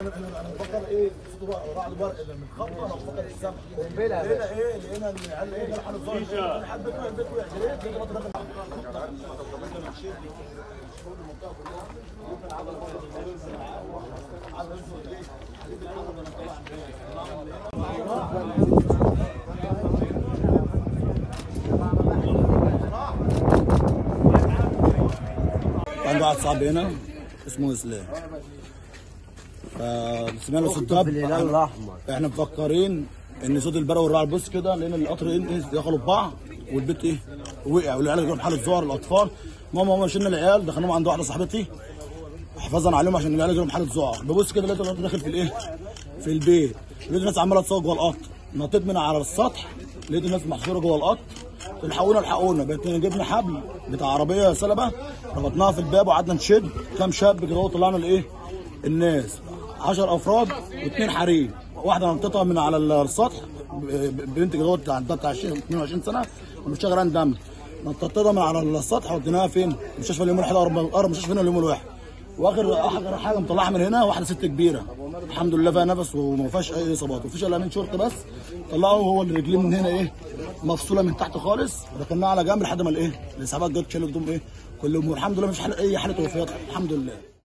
انا بفكر ايه صوته بعد برق من خبطه انا بفكر السمع قنبله لقينا ايه لقينا العيال ايه جاب حد ظاهر حد بيته البيت وقع جريت لقيت الواد داخل عنده واحد صاحبي هنا اسمه اسلام فسمعنا صوت دب الهلال الاحمر احنا مفكرين ان صوت البرق والرعد بص كده لقينا القطر ايه دخلوا في بعض والبيت ايه وقع والعيال جابوا حاله ظهر الاطفال ماما ماما شلنا العيال دخلناهم عند واحده صاحبتي حفاظا عليهم عشان العيال جابوا حاله ظهر ببص كده لقيت القطر داخل في الايه في البيت لقيت الناس عماله تصوت جوه القطر نطيت من على السطح لقيت الناس محشوره جوه القطر الحقونا الحقونا بقيت جبنا حبل بتاع عربيه سلبه ربطناها في الباب وقعدنا نشد كام شاب كده وطلعنا الايه الناس 10 افراد واثنين حريم واحده نطتها من على السطح ب- بنت كده وقت عندها بتاع 20 22 سنه ومش غرقان دم نطتها من على السطح وديناها فين؟ مستشفى اليوم الواحد اقرب اقرب مستشفى هنا اليوم الواحد واخر اخر حاجه مطلعها من هنا واحده ست كبيره الحمد لله فيها نفس وما فيهاش اي اصابات ومفيش الا من شرطه بس طلعوا هو اللي رجليه من هنا ايه مفصوله من تحت خالص ركناها على جنب لحد ما الايه الاسعافات جت شالوا هدوم ايه كلهم والحمد لله مفيش حالة- اي حاله وفيات الحمد لله